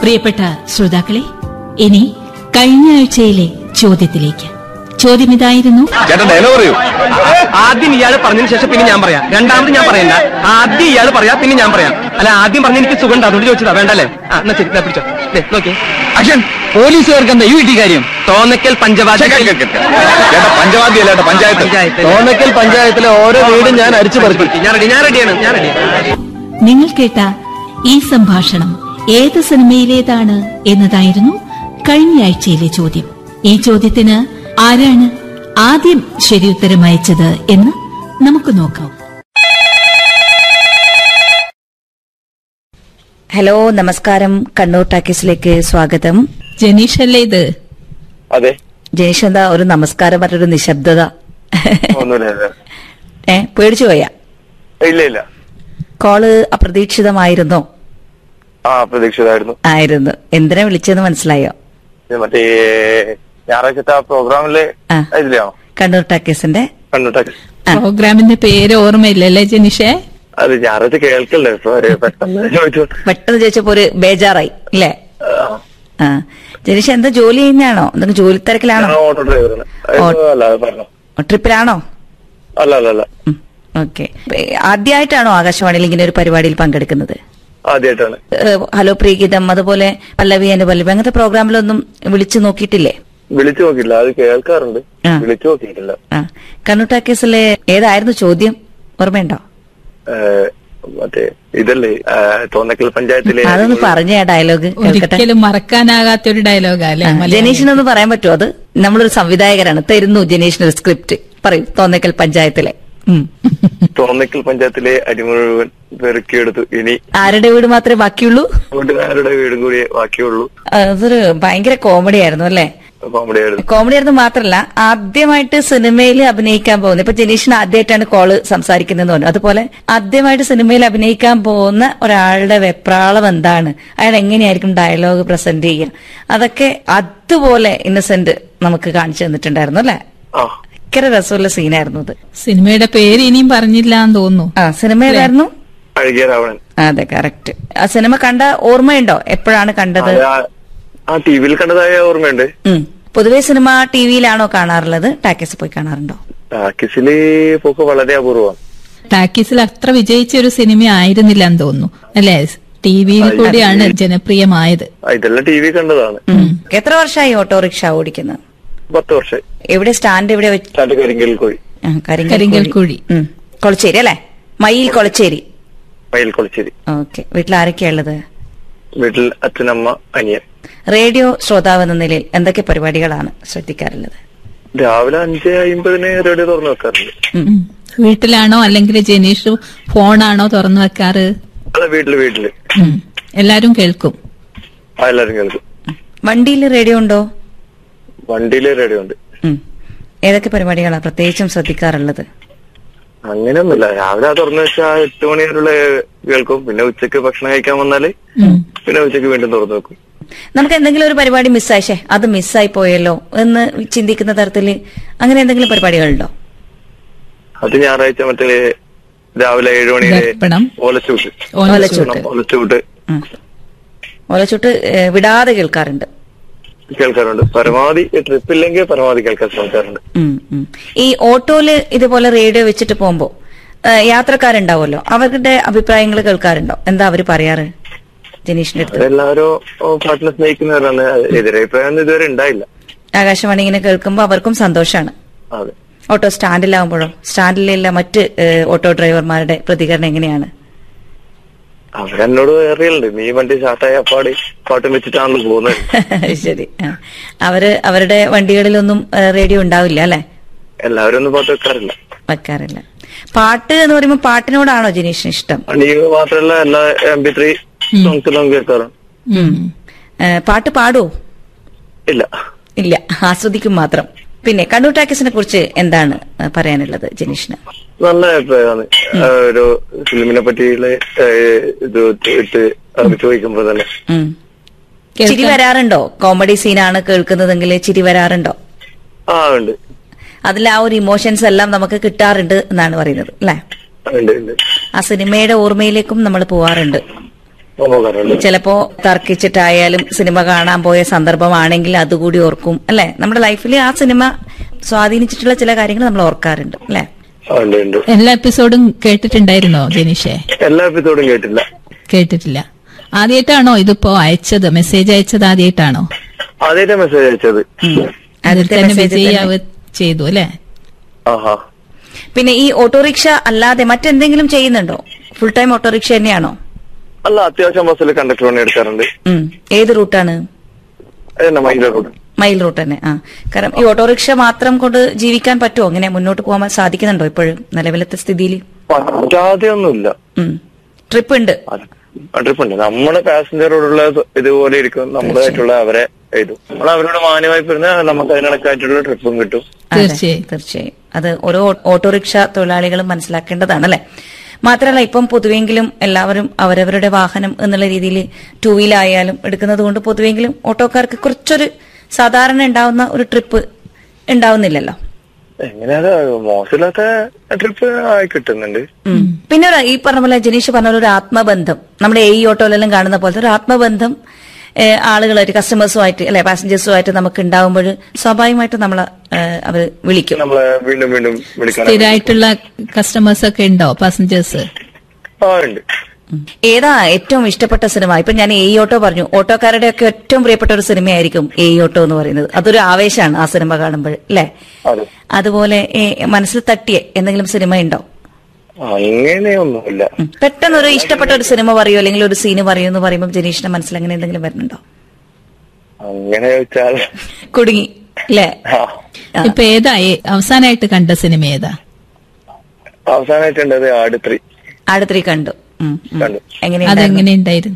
പ്രിയപ്പെട്ട ശ്രോതാക്കളെ ഇനി കഴിഞ്ഞ ആഴ്ചയിലെ ചോദ്യത്തിലേക്ക് ചോദ്യം ഇതായിരുന്നു ചേട്ടൻ ഡയലോഗ് പറയൂ ആദ്യം ഇയാൾ പറഞ്ഞതിന് ശേഷം പിന്നെ ഞാൻ പറയാം രണ്ടാമത് ഞാൻ പറയണ്ട ആദ്യം ഇയാൾ പറയാം പിന്നെ ഞാൻ പറയാം അല്ല ആദ്യം പറഞ്ഞ എനിക്ക് സുഖം ഉണ്ട് അതുകൊണ്ട് ചോദിച്ചതാ വേണ്ടല്ലേ ആ എന്നാ ശരി ദാ പിടിച്ചോ ദേ, നോക്കിയേ അക്ഷൻ പോലീസുകാർക്ക് എന്താ ഈ വീട്ടിൽ കാര്യം തോന്നക്കൽ പഞ്ചവാദി ചേട്ടാ പഞ്ചവാദ്യല്ല ചേട്ടാ പഞ്ചായത്ത് പഞ്ചായത്ത്. തോന്നക്കൽ പഞ്ചായത്തിലെ ഓരോ വീടും ഞാൻ അരിച്ചു പറിച്ചു ഞാൻ റെഡി ഞാൻ റെഡിയാണ് ഞാൻ റെഡി നിങ്ങൾ കേട്ട ഈ സംഭാഷണം ഏത് സിനിമയിലേതാണ് എന്നതായിരുന്നു കഴിഞ്ഞ ആഴ്ചയിലെ ചോദ്യം ഈ ചോദ്യത്തിന് ആരാണ് ആദ്യം ശരിയുത്തരം അയച്ചത് എന്ന് നമുക്ക് നോക്കാം ഹലോ നമസ്കാരം കണ്ണൂർ ടാക്കീസിലേക്ക് സ്വാഗതം ജനീഷല്ലേ ഇത് അതെ ജനീഷ് എന്താ ഒരു നമസ്കാരം പറഞ്ഞൊരു നിശബ്ദത ഒന്നുമില്ല ഏ പേടിച്ചു പോയ ഇല്ല ഇല്ല കോള് അപ്രതീക്ഷിതമായിരുന്നോ ആ പ്രതീക്ഷിതായിരുന്നു ആയിരുന്നു എന്തിനാ വിളിച്ചതെന്ന് മനസ്സിലായോ ഇത് മറ്റേ ഞായറാഴ്ചത്തെ ആ പ്രോഗ്രാമില് ആ. ഇതിലാണോ കണ്ണൂർ ടാക്കീസിന്റെ കണ്ടിട്ടൊക്കെ ആ. പ്രോഗ്രാമിന്റെ പേര് ഓർമ്മയില്ലല്ലേ ജനീഷേ അത് ഞായറാഴ്ച കേൾക്കല്ലേ ഇപ്പൊ ഒരു പെട്ടെന്ന് ചോദിച്ചു പെട്ടെന്ന് ചോദിച്ചപ്പോ ഒരു ബേജാറായി അല്ലേ ആ ജനീഷ് എന്താ ജോലി ചെയ്യുന്നതാണോ എന്തെങ്കിലും ജോലി തിരക്കിലാണോ ഞാൻ ഓട്ടോ ഡ്രൈവറാണ് ഓ- അല്ല അത് പറഞ്ഞു ട്രിപ്പിലാണോ അല്ല അല്ല അല്ല ഓക്കെ ആദ്യമായിട്ടാണോ ആകാശവാണിയിൽ ഇങ്ങനെ ഒരു പരിപാടിയിൽ പങ്കെടുക്കുന്നത് ആദ്യമായിട്ടാണ് ഏഹ് ഹലോ പ്രീഗീതം അതുപോലെ പല്ലവി എന്റെ പല്ലവി അങ്ങനത്തെ പ്രോഗ്രാമിലൊന്നും വിളിച്ചു നോക്കിയിട്ടില്ലേ വിളിച്ചു നോക്കില്ല അത് കേൾക്കാറുണ്ട് ആ. വിളിച്ചു നോക്കിയിട്ടില്ല ആ കണ്ണൂട്ടാക്കേസിലെ ഏതായിരുന്നു ചോദ്യം ഓർമ്മയുണ്ടോ ഏ, മറ്റേ ഇതല്ലേ ആ, തോന്നക്കൽ പഞ്ചായത്തിലെ അതൊന്ന് പറഞ്ഞ ആ ഡയലോഗ് കേൾക്കട്ടെ ഒരിക്കലും മറക്കാനാകാത്ത ഒരു ഡയലോഗാ അല്ലേ ആ, മലയാളം? ജനീഷിനൊന്ന് പറയാൻ പറ്റുമോ അത് നമ്മളൊരു സംവിധായകരാണ് തരുന്നു ജനീഷിനൊരു സ്ക്രിപ്റ്റ് പറയൂ തോന്നക്കൽ പഞ്ചായത്തിലെ ഉം. തോന്നക്കൽ പഞ്ചായത്തിലെ അരി മുഴുവൻ പെറുക്കിയെടുത്തു ഇനി ആരുടെ വീട് മാത്രമേ ബാക്കിയുള്ളൂ വീട്ടുകാരുടെ വീടും കൂടി ബാക്കിയുള്ളൂ അതൊരു ഭയങ്കര കോമഡി ആയിരുന്നു അല്ലേ കോമഡി ആയിരുന്നു കോമഡി ആയിരുന്നു മാത്രല്ല ആദ്യമായിട്ട് സിനിമയിൽ അഭിനയിക്കാൻ പോകുന്നത് ഇപ്പൊ ജനീഷിന് ആദ്യമായിട്ടാണ് കോള് സംസാരിക്കുന്നതെന്ന് പറഞ്ഞു അതുപോലെ ആദ്യമായിട്ട് സിനിമയിൽ അഭിനയിക്കാൻ പോകുന്ന ഒരാളുടെ വെപ്രാളം എന്താണ് അയാൾ എങ്ങനെയായിരിക്കും ഡയലോഗ് പ്രസന്റ് ചെയ്യുക അതൊക്കെ അതുപോലെ ഇന്നസെന്റ് നമുക്ക് കാണിച്ചു തന്നിട്ടുണ്ടായിരുന്നു അല്ലെ ആ ഭയങ്കര രസമുള്ള സീനായിരുന്നു അത് സിനിമയുടെ പേര് ഇനിയും പറഞ്ഞില്ല എന്ന് തോന്നുന്നു ആ സിനിമ ഏതായിരുന്നു അഴകിയ രാവണൻ അതെ കറക്റ്റ് ആ സിനിമ കണ്ട ഓർമ്മയുണ്ടോ എപ്പോഴാണ് കണ്ടത് അത് ആ- ആ ടി വിയിൽ കണ്ടതായ ഓർമ്മയുണ്ട് ഉം. പൊതുവെ സിനിമ ടി വിയിലാണോ കാണാറുള്ളത് ടാക്കീസ് പോയി കാണാറുണ്ടോ ടാക്കിസില് പോക്ക് വളരെ അപൂർവമാണ് ടാക്കീസിൽ അത്ര വിജയിച്ച ഒരു സിനിമ ആയിരുന്നില്ല എന്ന് തോന്നുന്നു അല്ലേ ടി വിയിൽ കൂടിയാണ് ജനപ്രിയമായത് ആ, ഇതെല്ലാം ടി വി കണ്ടതാണ് ഉം. എത്ര വർഷമായി ഓട്ടോറിക്ഷ ഓടിക്കുന്നത് പത്ത് വർഷം എവിടെ സ്റ്റാൻഡ് എവിടെ വെച്ച് സ്റ്റാൻഡ് കരിങ്കൽ കോഴി ആ, കരിങ്കൽ കരിങ്കൽ കുഴി. കുഴി. ഉം. കൊളച്ചേരി അല്ലേ മയിൽ കൊളച്ചേരി മയിൽ കൊളിച്ചേരി ഓക്കെ വീട്ടിൽ ആരൊക്കെയാ ഉള്ളത് വീട്ടിൽ അച്ഛനമ്മ അനിയൻ റേഡിയോ ശ്രോതാവ് എന്ന നിലയിൽ എന്തൊക്കെ പരിപാടികളാണ് ശ്രദ്ധിക്കാറുള്ളത് രാവിലെ അഞ്ച് അമ്പതിന് റേഡിയോ തുറന്നു വെക്കാറുണ്ട് ഉം. വീട്ടിലാണോ അല്ലെങ്കിൽ ജനീഷ് ഫോണാണോ തുറന്നു വെക്കാറ് അല്ല വീട്ടില് വീട്ടില് ഉം. എല്ലാരും കേൾക്കും ആ എല്ലാരും കേൾക്കും വണ്ടിയിൽ റേഡിയോ ഉണ്ടോ വണ്ടിയില് റേഡിയോ ഉണ്ട് ഉം. ഏതൊക്കെ പരിപാടികളാണ് പ്രത്യേകിച്ചും ശ്രദ്ധിക്കാറുള്ളത് അങ്ങനെയൊന്നുമില്ല രാവിലെ ആ തുറന്നു വെച്ചാൽ എട്ട് മണി വരെയുള്ള കേൾക്കും പിന്നെ ഉച്ചക്ക് ഭക്ഷണം കഴിക്കാൻ വന്നാല് ഉം. പിന്നെ ഉച്ചക്ക് വീണ്ടും തുറന്നു വെക്കും നമുക്ക് എന്തെങ്കിലും ഒരു പരിപാടി മിസ്സായിഷേ അത് മിസ്സായി പോയല്ലോ എന്ന് ചിന്തിക്കുന്ന തരത്തില് അങ്ങനെ എന്തെങ്കിലും പരിപാടികളുണ്ടോ അത് ഞായറാഴ്ച മറ്റേ രാവിലെ ഏഴു മണിയിലെ ദർപ്പണം. ഓലച്ചൂട്ട് ഓലച്ചൂട്ട്. ഓലച്ചൂട്ട് ഉം. ഓലച്ചുട്ട് ഏഹ്, വിടാതെ കേൾക്കാറുണ്ട് കേൾക്കാറുണ്ട് പരമാവധി ട്രിപ്പ് ഇല്ലെങ്കിൽ പരമാവധി കേൾക്കാൻ ശ്രമിക്കാറുണ്ട് ഉം, ഉം. ഈ ഓട്ടോയില് ഇതുപോലെ റേഡിയോ വെച്ചിട്ട് പോകുമ്പോ ഏഹ്, യാത്രക്കാരുണ്ടാവുമല്ലോ അവരുടെ അഭിപ്രായങ്ങൾ കേൾക്കാറുണ്ടോ എന്താ അവര് പറയാറ് ജനീഷിന്റെ അടുത്ത് അവരെല്ലാവരും ഓ, പാട്ടിനെ സ്നേഹിക്കുന്നവരാണ് എതിരഭിപ്രായം ഇതുവരെ ഉണ്ടായില്ല ആകാശവാണി ഇങ്ങനെ കേൾക്കുമ്പോൾ അവർക്കും സന്തോഷമാണ് അതെ ഓട്ടോ സ്റ്റാൻഡിലാവുമ്പോഴോ സ്റ്റാൻഡിലുള്ള മറ്റ് ഏഹ്, ഓട്ടോ ഡ്രൈവർമാരുടെ പ്രതികരണം എങ്ങനെയാണ് അവരെന്നോട് അറിയലുണ്ട് നീ വണ്ടി സ്റ്റാർട്ടായ പാടി പാട്ടും വെച്ചിട്ടാണല്ലോ പോകുന്നത് ശരി ആ. അവര് അവരുടെ വണ്ടികളിലൊന്നും ഏഹ്, റേഡിയോ ഉണ്ടാവില്ല അല്ലെ എല്ലാവരും ഒന്നും പാട്ട് വെക്കാറില്ല വെക്കാറില്ല പാട്ട് എന്ന് പറയുമ്പോൾ പാട്ടിനോടാണോ ജനീഷിന് ഇഷ്ടം നീ മാത്രമല്ല എല്ലാ എം പി ത്രീ സോങ്സിലും കേൾക്കാറുണ്ട് ഉം. ഏഹ്, പാട്ട് പാടുവോ ഇല്ല ഇല്ല ആസ്വദിക്കും മാത്രം പിന്നെ കണ്ണൂർ ടാക്കീസിനെ കുറിച്ച് എന്താണ് ഏഹ്, പറയാനുള്ളത് ജനീഷിന് നല്ല അഭിപ്രായമാണ് ആ, ഒരു ഫിലിമിനെ പറ്റിയുള്ള ഏ, ഇത് ഇട്ട് അവർ ചോദിക്കുമ്പോ തന്നെ ഉം. കേൾക്കാൻ- ചിരി വരാറുണ്ടോ കോമഡി സീനാണ് കേൾക്കുന്നതെങ്കിൽ ചിരി വരാറുണ്ടോ ആ ഉണ്ട് അതിൽ ആ ഒരു ഇമോഷൻസ് എല്ലാം നമുക്ക് കിട്ടാറുണ്ട് എന്നാണ് പറയുന്നത് അല്ലെ ഉണ്ട് ഉണ്ട് ആ സിനിമയുടെ ഓർമ്മയിലേക്കും നമ്മൾ പോവാറുണ്ട് പോകാറുണ്ട് ചിലപ്പോ തർക്കിച്ചിട്ടായാലും സിനിമ കാണാൻ പോയ സന്ദർഭമാണെങ്കിൽ അതുകൂടി ഓർക്കും അല്ലെ നമ്മുടെ ലൈഫിൽ ആ സിനിമ സ്വാധീനിച്ചിട്ടുള്ള ചില കാര്യങ്ങൾ നമ്മൾ ഓർക്കാറുണ്ട് അല്ലെ ആ, ഉണ്ട് ഉണ്ട് എല്ലാ എപ്പിസോഡും കേട്ടിട്ടുണ്ടായിരുന്നോ ജനീഷേ എല്ലാ എപ്പിസോഡും കേട്ടില്ല കേട്ടിട്ടില്ല ആദ്യമായിട്ടാണോ ഇതിപ്പോ അയച്ചത് മെസ്സേജ് അയച്ചത് ആദ്യമായിട്ടാണോ ആദ്യമായിട്ട് മെസ്സേജ് അയച്ചത് അതിൽ തന്നെ message തന്നെ. വിജയാവ് ചെയ്തു അല്ലെ ആഹാ പിന്നെ ഈ ഓട്ടോറിക്ഷ അല്ലാതെ മറ്റെന്തെങ്കിലും ചെയ്യുന്നുണ്ടോ ഫുൾ ടൈം ഓട്ടോറിക്ഷ തന്നെയാണോ അല്ല അത്യാവശ്യം ബസ്സിൽ കണ്ടക്ടർ പണി എടുക്കാറുണ്ട് ഉം. ഏത് റൂട്ടാണ് അതന്നെ മൈലൂർ മൈൽ റൂട്ട് തന്നെ ആ കാരണം ഈ ഓട്ടോറിക്ഷ മാത്രം കൊണ്ട് ജീവിക്കാൻ പറ്റുമോ അങ്ങനെ മുന്നോട്ട് പോകാൻ സാധിക്കുന്നുണ്ടോ ഇപ്പോഴും നിലവിലത്തെ സ്ഥിതിയിൽ പറ്റാതെ ഒന്നുമില്ല ട്രിപ്പ് ഉണ്ട് ട്രിപ്പ് ഉണ്ട് നമ്മുടെ പാസഞ്ചറോടുള്ള ഇതുപോലെ ഇരിക്കും നമ്മളായിട്ടുള്ള അവരെ എഴുതും നമ്മൾ അവരോട് മാന്യമായി പറഞ്ഞാൽ നമുക്ക് അതിനിടക്കായിട്ടുള്ള ട്രിപ്പും കിട്ടും അതെ, തീർച്ചയായും. തീർച്ചയായും അത് ഓരോ ഓട്ടോറിക്ഷ തൊഴിലാളികളും മനസ്സിലാക്കേണ്ടതാണ് അല്ലെ മാത്രമല്ല ഇപ്പം പൊതുവെങ്കിലും എല്ലാവരും അവരവരുടെ വാഹനം എന്നുള്ള രീതിയിൽ ടൂ വീലായാലും എടുക്കുന്നത് കൊണ്ട് പൊതുവെങ്കിലും ഓട്ടോക്കാർക്ക് കുറച്ചൊരു സാധാരണ ഉണ്ടാവുന്ന ഒരു ട്രിപ്പ് ഉണ്ടാവുന്നില്ലല്ലോ എങ്ങനെയാ മോശമില്ലാത്ത ട്രിപ്പ് ആയി കിട്ടുന്നുണ്ട് ഉം. പിന്നെ ഒരു ഈ പറഞ്ഞ പോലെ ജനീഷ് പറഞ്ഞ പോലെ ഒരു ആത്മബന്ധം നമ്മുടെ ഈ ഓട്ടോയിലെല്ലാം കാണുന്ന പോലത്തെ ഒരു ആത്മബന്ധം ഏഹ്, ആളുകളായിട്ട് കസ്റ്റമേഴ്സുമായിട്ട് അല്ലെ പാസഞ്ചേഴ്സുമായിട്ട് നമുക്ക് ഉണ്ടാവുമ്പോൾ സ്വാഭാവികമായിട്ട് നമ്മൾ അവർ വിളിക്കും നമ്മളെ വീണ്ടും വീണ്ടും വിളിക്കാൻ സ്ഥിരമായിട്ടുള്ള കസ്റ്റമേഴ്സ് ഒക്കെ ഉണ്ടോ പാസഞ്ചേഴ്സ് ആ ഉണ്ട് ഏതാ ഏറ്റവും ഇഷ്ടപ്പെട്ട സിനിമ ഇപ്പൊ ഞാൻ എ ഓട്ടോ പറഞ്ഞു ഓട്ടോക്കാരുടെ ഒക്കെ ഏറ്റവും പ്രിയപ്പെട്ട ഒരു സിനിമയായിരിക്കും എ ഓട്ടോ എന്ന് പറയുന്നത് അതൊരു ആവേശമാണ് ആ സിനിമ കാണുമ്പോൾ അല്ലെ അതെ അതുപോലെ ഏ, മനസ്സിൽ തട്ടിയ എന്തെങ്കിലും സിനിമ ഉണ്ടോ അങ്ങനെയൊന്നുമില്ല ഉം. പെട്ടെന്ന് ഒരു ഇഷ്ടപ്പെട്ട ഒരു സിനിമ പറയോ അല്ലെങ്കിൽ ഒരു സീന് പറയൂ എന്ന് പറയുമ്പോൾ ജനീഷിന്റെ മനസ്സിൽ അങ്ങനെ എന്തെങ്കിലും വരുന്നുണ്ടോ അങ്ങനെ ചോദിച്ചാൽ കുടുങ്ങി അല്ലേ ആ ആ. ഇപ്പൊ ഏതാ ഏ- അവസാനമായിട്ട് കണ്ട സിനിമ ഏതാ അവസാനമായിട്ടുണ്ടത് ആട് ത്രീ അടുത്തിരി കണ്ടു ഉം, ഉം. കണ്ടു. എങ്ങനെയുണ്ടായിരുന്നു? അതെങ്ങനെ ഉണ്ടായിരുന്നു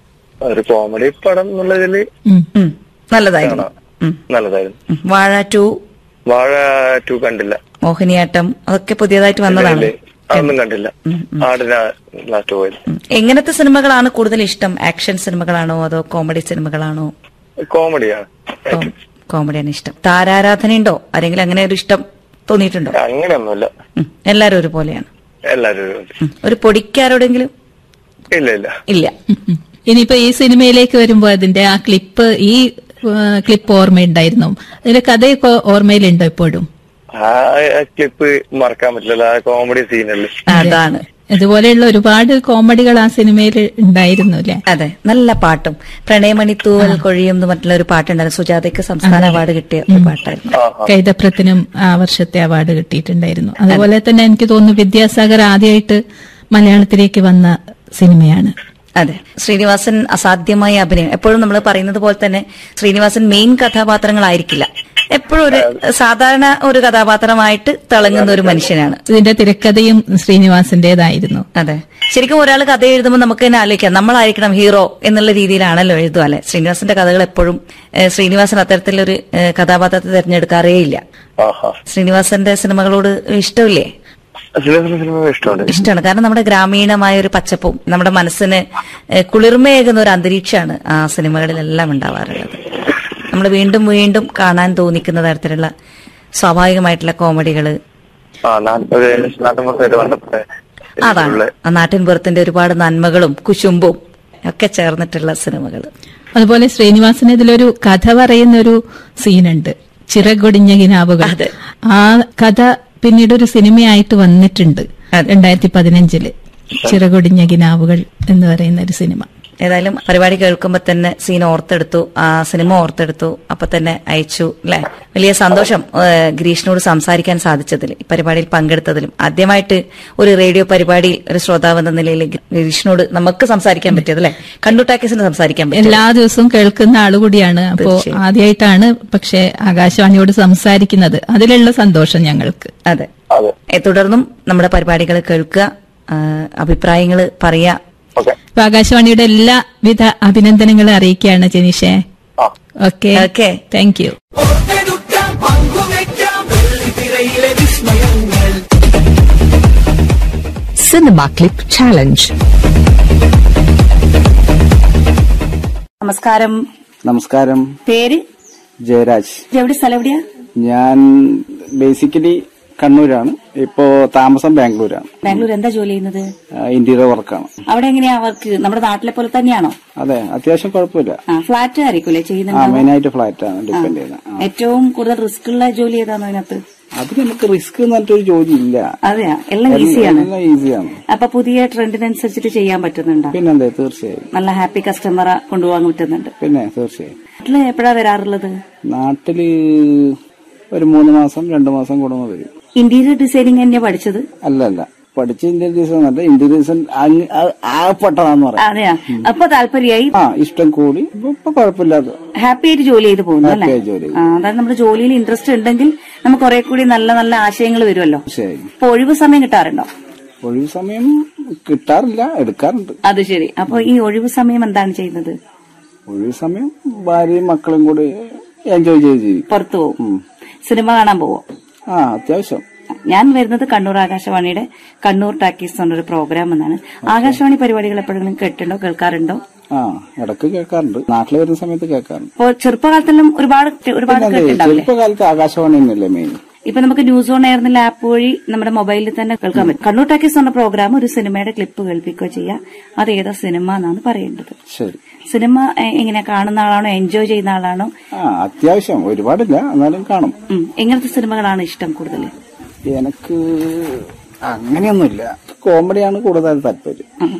ഒരു കോമഡി പടം എന്നുള്ളതില് ഉം. ഉം. നല്ലതായിരുന്നു ഉം. നല്ലതായിരുന്നു ഉം. വാഴ ടു വാഴ ടു കണ്ടില്ല മോഹിനിയാട്ടം അതൊക്കെ പുതിയതായിട്ട് വന്നതാണ് ഇല്ലേ? അതൊന്നും കണ്ടില്ല ആടിനാ ലാസ്റ്റ് പോയത് ഉം. എങ്ങനത്തെ സിനിമകളാണ് കൂടുതൽ ഇഷ്ടം ആക്ഷൻ സിനിമകളാണോ അതോ കോമഡി സിനിമകളാണോ കോമഡിയാണ് കോമഡിയാണ് ഇഷ്ടം താരാരാധനയുണ്ടോ ആരെങ്കിലും അങ്ങനെ ഒരു ഇഷ്ടം തോന്നിയിട്ടുണ്ടോ അങ്ങനെയൊന്നുമില്ല ഉം. എല്ലാരും ഒരുപോലെയാണ് എല്ലാരും ഒരു- ഉം. ഒരു പൊടിക്കാരോടെങ്കിലും ഇല്ല ഇല്ല ഇല്ല ഉം. ഇനിയിപ്പോ ഈ സിനിമയിലേക്ക് വരുമ്പോ അതിന്റെ ആ ക്ലിപ്പ് ഈ ക്ലിപ്പ് ഓർമ്മയുണ്ടായിരുന്നു അതിന്റെ കഥയൊക്കെ ഓർമ്മയിലുണ്ടോ ഇപ്പോഴും ആ ക്ലിപ്പ് മറക്കാൻ പറ്റില്ല ആ കോമഡി സീനല്ലേ അതാണ് ഇതുപോലെയുള്ള ഒരുപാട് കോമഡികൾ ആ സിനിമയിൽ ഉണ്ടായിരുന്നു അല്ലെ അതെ നല്ല പാട്ടും പ്രണയമണി തൂവൽ കൊഴിയും എന്ന് പറഞ്ഞിട്ടുള്ള ഒരു പാട്ടുണ്ടായിരുന്നു സുജാതയ്ക്ക് സംസ്ഥാന അവാർഡ് കിട്ടിയ ഒരു പാട്ടായിരുന്നു ആഹാ കൈതപ്രത്തിനും ആ വർഷത്തെ അവാർഡ് കിട്ടിയിട്ടുണ്ടായിരുന്നു അതുപോലെ തന്നെ എനിക്ക് തോന്നുന്നു വിദ്യാസാഗർ ആദ്യമായിട്ട് മലയാളത്തിലേക്ക് വന്ന സിനിമയാണ് അതെ ശ്രീനിവാസൻ അസാധ്യമായ അഭിനയം എപ്പോഴും നമ്മൾ പറയുന്നത് പോലെ തന്നെ ശ്രീനിവാസൻ മെയിൻ കഥാപാത്രങ്ങളായിരിക്കില്ല എപ്പോഴും ഒരു സാധാരണ ഒരു കഥാപാത്രമായിട്ട് തിളങ്ങുന്ന ഒരു മനുഷ്യനാണ് ഇതിന്റെ തിരക്കഥയും ശ്രീനിവാസിന്റേതായിരുന്നു അതെ ശരിക്കും ഒരാൾ കഥ എഴുതുമ്പോൾ നമുക്ക് തന്നെ ആലോചിക്കാം നമ്മളായിരിക്കണം ഹീറോ എന്നുള്ള രീതിയിലാണല്ലോ എഴുതുക അല്ലെ ശ്രീനിവാസന്റെ കഥകൾ എപ്പോഴും ഏഹ്, ശ്രീനിവാസൻ അത്തരത്തിലൊരു ഏഹ്, കഥാപാത്രത്തെ തിരഞ്ഞെടുക്കാറേ ഇല്ല ആഹാ ശ്രീനിവാസന്റെ സിനിമകളോട് ഇഷ്ടമില്ലേ സിനിമ സിനിമ ഇഷ്ടമുണ്ട് ഇഷ്ടമാണ് കാരണം നമ്മുടെ ഗ്രാമീണമായ ഒരു പച്ചപ്പും നമ്മുടെ മനസ്സിന് ഏഹ്, കുളിർമയേകുന്ന ഒരു അന്തരീക്ഷമാണ് ആ സിനിമകളിലെല്ലാം ഉണ്ടാവാറുള്ളത് നമ്മൾ വീണ്ടും വീണ്ടും കാണാൻ തോന്നിക്കുന്ന തരത്തിലുള്ള സ്വാഭാവികമായിട്ടുള്ള കോമഡികള് ആ നാട്ടിൽ നാട്ടുമ്പുറത്തായിട്ട് വന്നപ്പോ അതാണ് ആ നാട്ടിൻപുറത്തിന്റെ ഒരുപാട് നന്മകളും കുശുമ്പും ഒക്കെ ചേർന്നിട്ടുള്ള സിനിമകൾ അതുപോലെ ശ്രീനിവാസന് ഇതിലൊരു കഥ പറയുന്ന ഒരു സീനുണ്ട് ചിറകൊടിഞ്ഞ കിനാവുകൾ അതെ. ആ കഥ പിന്നീട് ഒരു സിനിമയായിട്ട് വന്നിട്ടുണ്ട് അതെ. രണ്ടായിരത്തി പതിനഞ്ചില് ചിറകൊടിഞ്ഞ കിനാവുകൾ എന്ന് പറയുന്ന ഒരു സിനിമ ഏതായാലും പരിപാടി കേൾക്കുമ്പോൾ തന്നെ സീൻ ഓർത്തെടുത്തു ആ സിനിമ ഓർത്തെടുത്തു അപ്പൊ തന്നെ അയച്ചു അല്ലെ വലിയ സന്തോഷം ഏഹ്, ഗിരീഷിനോട് സംസാരിക്കാൻ സാധിച്ചതിൽ ഈ പരിപാടിയിൽ പങ്കെടുത്തതിലും ആദ്യമായിട്ട് ഒരു റേഡിയോ പരിപാടിയിൽ ഒരു ശ്രോതാവ് എന്ന നിലയിൽ ഗിരീഷിനോട് നമുക്ക് സംസാരിക്കാൻ പറ്റിയത് അല്ലെ കണ്ടുടാക്കീസിന് സംസാരിക്കാൻ പറ്റിയത് എല്ലാ ദിവസവും കേൾക്കുന്ന ആളുകൂടിയാണ് അപ്പോ തീർച്ചയായും. ആദ്യമായിട്ടാണ് പക്ഷെ ആകാശവാണിയോട് സംസാരിക്കുന്നത് അതിലുള്ള സന്തോഷം ഞങ്ങൾക്ക് അതെ അതെ ഏ, തുടർന്നും നമ്മുടെ പരിപാടികൾ കേൾക്കുക അഭിപ്രായങ്ങൾ പറയുക ഓക്കെ അപ്പൊ ആകാശവാണിയുടെ എല്ലാവിധ അഭിനന്ദനങ്ങളും അറിയിക്കുകയാണ് ജനീഷേ ആ okay okay thank you Cinema Clip Challenge. നമസ്കാരം നമസ്കാരം പേര് ജയരാജ് എവിടെ സ്ഥലം എവിടെയാ ഞാൻ ബേസിക്കലി കണ്ണൂരാണ് ഇപ്പോ താമസം ബാംഗ്ലൂരാണ് ബാംഗ്ലൂർ എന്താ ജോലി ചെയ്യുന്നത് ഇന്റീരിയർ വർക്കാണ് അവിടെ എങ്ങനെയാ അവർക്ക് നമ്മുടെ നാട്ടിലെ പോലെ തന്നെയാണോ അതെ അത്യാവശ്യം കുഴപ്പമില്ല ആ ഫ്ലാറ്റ് ആയിരിക്കൂലേ ആ ചെയ്യുന്നുണ്ടാവും മെയിനായിട്ട് ഫ്ലാറ്റ് ആണ് ഡിപ്പെൻഡ് ചെയ്യുന്നത് ആ. ഏറ്റവും കൂടുതൽ റിസ്ക് ഉള്ള ജോലി ഏതാണോ അതിനകത്ത് അത് നമുക്ക് റിസ്ക് എന്ന് പറഞ്ഞിട്ടൊരു ജോലി ഇല്ല അതെയാ എല്ലാം ഈസിയാണ് എല്ലാം ഈസിയാണ് അപ്പൊ പുതിയ ട്രെൻഡിനനുസരിച്ചിട്ട് ചെയ്യാൻ പറ്റുന്നുണ്ടോ പിന്നെന്താ തീർച്ചയായും നല്ല ഹാപ്പി കസ്റ്റമറെ കൊണ്ടുപോകാൻ പറ്റുന്നുണ്ട് പിന്നെ തീർച്ചയായും നാട്ടില് എപ്പോഴാ വരാറുള്ളത് നാട്ടില് ഒരു മൂന്ന് മാസം രണ്ടു മാസം കൂടുമ്പോൾ വരും ഇന്റീരിയർ ഡിസൈനിങ് തന്നെയാ പഠിച്ചത് അല്ല അല്ല പഠിച്ച ഇന്ത്യൻ ഡിസൈൻ അല്ല ഇന്ത്യൻ ഡിസൈൻ ആപ്പെട്ടതാന്ന് പറയാം അതെയാ അപ്പൊ താല്പര്യമായി ആ ഇഷ്ടം കൂടി ഇപ്പൊ ഇപ്പൊ കുഴപ്പമില്ലാതെ ഹാപ്പി ആയിട്ട് ജോലി ചെയ്ത് പോകുന്നു അല്ലേ ഹാപ്പി ആയി ജോലി ചെയ്യും. ആ, അതായത് നമ്മുടെ ജോലിയിൽ ഇൻട്രസ്റ്റ് ഉണ്ടെങ്കിൽ നമുക്ക് കുറെ കൂടി നല്ല നല്ല ആശയങ്ങൾ വരുമല്ലോ ശരി ഇപ്പൊ ഒഴിവ് സമയം കിട്ടാറുണ്ടോ ഒഴിവ് സമയം കിട്ടാറില്ല എടുക്കാറുണ്ട് അത് ശരി അപ്പൊ ഈ ഒഴിവ് സമയം എന്താണ് ചെയ്യുന്നത് ഒഴിവ് സമയം ഭാര്യയും മക്കളും കൂടി എൻജോയ് ചെയ്ത് ജീവിക്കും പുറത്തു പോകും സിനിമ കാണാൻ പോവോ ആ അത്യാവശ്യം ഞാൻ വരുന്നത് കണ്ണൂർ ആകാശവാണിയുടെ കണ്ണൂർ ടാക്കീസ് എന്നൊരു പ്രോഗ്രാം എന്നാണ് ആകാശവാണി പരിപാടികൾ എപ്പോഴെങ്കിലും കേട്ടിട്ടുണ്ടോ കേൾക്കാറുണ്ടോ ആ ഇടക്ക് കേൾക്കാറുണ്ട് നാട്ടിൽ വരുന്ന സമയത്ത് കേൾക്കാറുണ്ട് അപ്പോ ചെറുപ്പകാലത്തെല്ലാം ഒരുപാട് ഒരുപാട് പിന്നെന്താ, കേട്ടിട്ടുണ്ടാവില്ലേ ചെറുപ്പകാലത്ത് ആകാശവാണി തന്നെയല്ലേ മെയിൻ ഇപ്പൊ നമുക്ക് ന്യൂസ് ഓൺ എയർന്നുള്ള ആപ്പ് വഴി നമ്മുടെ മൊബൈലിൽ തന്നെ കേൾക്കാൻ പറ്റും കണ്ണൂർ ടാക്കീസ് എന്ന പ്രോഗ്രാം ഒരു സിനിമയുടെ ക്ലിപ്പ് കേൾപ്പിക്കുകയോ ചെയ്യാം അത് ഏതാ സിനിമ എന്നാണ് പറയേണ്ടത് ശരി സിനിമ എ- എങ്ങനെ കാണുന്ന ആളാണോ എൻജോയ് ചെയ്യുന്ന ആളാണോ ആ അത്യാവശ്യം ഒരുപാടില്ല എന്നാലും കാണും ഉം, എങ്ങനത്തെ സിനിമകളാണ് ഇഷ്ടം കൂടുതൽ എനിക്ക് അങ്ങനെയൊന്നുമില്ല കോമഡിയാണ് കൂടുതൽ താല്പര്യം